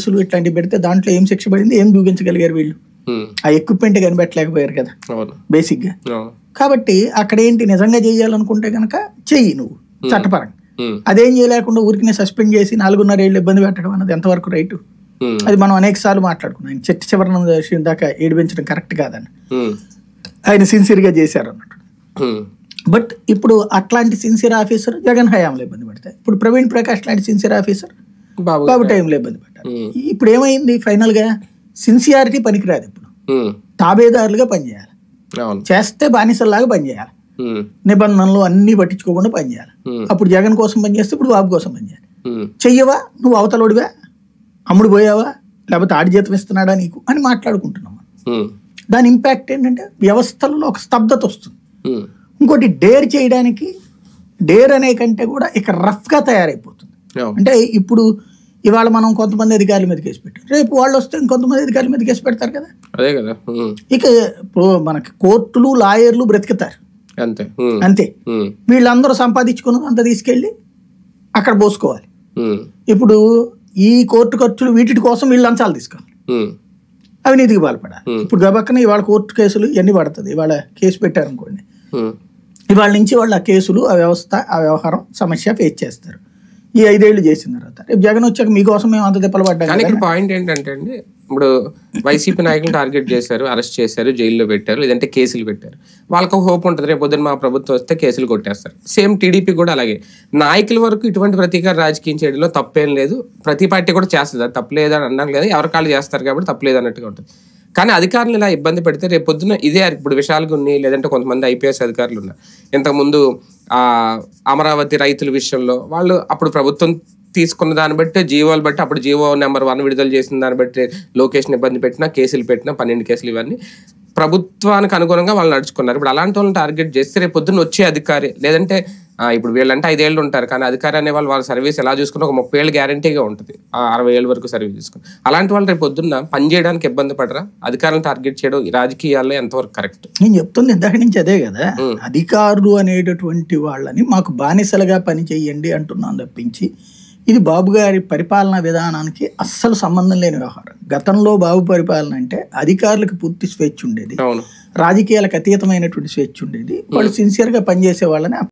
కేసులు ఇట్లాంటివి పెడితే దాంట్లో ఏం శిక్ష పడింది ఏం చూపించగలిగారు వీళ్ళు ఉమ్, ఆ ఎక్విప్మెంట్ కనిపెట్టలేకపోయారు కదా అవును బేసిక్గా అవును కాబట్టి అక్కడ ఏంటి నిజంగా చేయాలనుకుంటే కనుక చెయ్యి నువ్వు చట్టపరంగా ఉమ్, అదేం చేయలేకుండా ఊరికి సస్పెండ్ చేసి నాలుగున్నర ఏళ్ళు ఇబ్బంది పెట్టడం అన్నది ఎంతవరకు రైటు ఉమ్, అది మనం అనేక సార్లు మాట్లాడుకున్నాం ఆయన చెట్టు చివరన విషయం దాకా ఏడిపించడం కరెక్ట్ కాదని ఉమ్, ఆయన సిన్సియర్గా చేశారు అన్నట్టు ఉమ్, బట్ ఇప్పుడు అట్లాంటి సిన్సియర్ ఆఫీసర్ జగన్ హయాంలో ఇబ్బంది పడతాయి ఇప్పుడు ప్రవీణ్ ప్రకాష్ లాంటి సిన్సియర్ ఆఫీసర్ బాబు బాబు టైంలో ఇబ్బంది పడ్డారు ఉమ్, ఇప్పుడు ఏమైంది ఫైనల్గా సిన్సియారిటీ పనికిరాదు ఇప్పుడు ఉమ్, తాబేదారులుగా పనిచేయాలి అవును చేస్తే బానిసల్లాగా పనిచేయాలి ఉమ్, నిబంధనలు అన్నీ పట్టించుకోకుండా పనిచేయాలి ఉమ్, అప్పుడు జగన్ కోసం పనిచేస్తే ఇప్పుడు బాబు కోసం పనిచేయాలి ఉమ్, చెయ్యవా నువ్వు అవతలోడివా అమ్ముడు పోయావా లేకపోతే ఆడి జీతం ఇస్తున్నాడా నీకు అని మాట్లాడుకుంటున్నాం ఉమ్, దాని ఇంపాక్ట్ ఏంటంటే వ్యవస్థలలో ఒక స్తబ్దత వస్తుంది ఉమ్, ఇంకోటి డేర్ చేయడానికి డేర్ అనే కంటే కూడా ఇక రఫ్గా తయారైపోతుంది అవును అంటే ఇప్పుడు ఇవాళ మనం కొంతమంది అధికారుల మీద కేసు పెట్టాం రేపు వాళ్ళు వస్తే ఇంకొంతమంది అధికారుల మీద కేసు పెడతారు కదా అదే కదా ఉమ్, ఇక ఇప్పుడు మనకి కోర్టులు లాయర్లు బ్రతుకుతారు అంతే ఉమ్, అంతే ఉమ్, వీళ్ళందరూ సంపాదించుకున్నది అంతా తీసుకెళ్ళి అక్కడ పోసుకోవాలి ఉమ్, ఇప్పుడు ఈ కోర్టు ఖర్చులు వీటి కోసం వీళ్ళు లంచాలు తీసుకోవాలి ఉమ్, అవినీతికి పాల్పడాలి Hmm. ఇప్పుడు గబక్కన ఇవాళ కోర్టు కేసులు ఇవన్నీ పడుతుంది ఇవాళ కేసు పెట్టారనుకోండి ఉమ్, ఇవాళ నుంచి వాళ్ళు ఆ కేసులు ఆ వ్యవస్థ ఆ వ్యవహారం సమస్య ఫేస్ చేస్తారు ఈ ఐదేళ్లు చేసిన తర్వాత రేపు జగన్ వచ్చాక మీకోసం మేము అంత తిప్పలు పడ్డాం కానీ కదా. ఇక్కడ పాయింట్ ఏంటంటే అండి ఇప్పుడు వైసీపీ నాయకులు టార్గెట్ చేశారు అరెస్ట్ చేశారు జైల్లో పెట్టారు లేదంటే కేసులు పెట్టారు వాళ్ళకి ఒక హోప్ ఉంటుంది రేపు పొద్దున్న మా ప్రభుత్వం వస్తే కేసులు కొట్టేస్తారు సేమ్ టీడీపీ కూడా అలాగే నాయకుల వరకు ఇటువంటి ప్రతీకార రాజకీయం చేయడంలో తప్పేం లేదు ప్రతి పార్టీ కూడా చేస్తుంది అది తప్పలేదు అని అన్నాం లేదు ఎవరి కాళ్ళు చేస్తారు కాబట్టి తప్పలేదు అన్నట్టుగా ఉంటుంది కానీ అధికారులు ఇలా ఇబ్బంది పెడితే రేపు పొద్దున ఇదే ఇప్పుడు విశాల్ గున్ని లేదంటే కొంతమంది ఐపీఎస్ అధికారులు ఉన్నారు ఇంతకుముందు ఆ అమరావతి రైతుల విషయంలో వాళ్ళు అప్పుడు ప్రభుత్వం తీసుకున్న దాన్ని బట్టి జీవోలు బట్టి అప్పుడు జీవో నెంబర్ వన్ విడుదల చేసిన దాన్ని బట్టి లొకేషన్ ఇబ్బంది పెట్టినా కేసులు పెట్టినా పన్నెండు కేసులు ఇవన్నీ ప్రభుత్వానికి అనుగుణంగా వాళ్ళు నడుచుకున్నారు ఇప్పుడు అలాంటి వాళ్ళని టార్గెట్ చేస్తే రేపు పొద్దున్న వచ్చే అధికారి లేదంటే ఆ, ఇప్పుడు వీళ్ళంటే ఐదేళ్ళు ఉంటారు కానీ అధికారి అనే వాళ్ళు వాళ్ళ సర్వీస్ ఎలా చూసుకున్నా ఒక ముప్పై ఏళ్ళు గ్యారంటీగా ఉంటుంది ఆ అరవై ఏళ్ళ వరకు సర్వీస్ తీసుకుని అలాంటి వాళ్ళు రేపు పొద్దున్న పని చేయడానికి ఇబ్బంది పడరా అధికారులను టార్గెట్ చేయడం ఈ రాజకీయాల్లో ఎంతవరకు కరెక్ట్ నేను చెప్తుంది ఇందాక నుంచి అదే కదా అధికారులు అనేటటువంటి వాళ్ళని మాకు బానిసలుగా పని చెయ్యండి అంటున్నాను తప్పించి ఇది బాబు గారి పరిపాలనా విధానానికి అస్సలు సంబంధం లేని వ్యవహారం గతంలో బాబు పరిపాలన అంటే అధికారులకు పూర్తి స్వేచ్ఛ ఉండేది అవును రాజకీయాలకు అతీతమైనటువంటి స్వేచ్ఛ ఉండేది వాళ్ళు సిన్సియర్గా పనిచేసే వాళ్ళని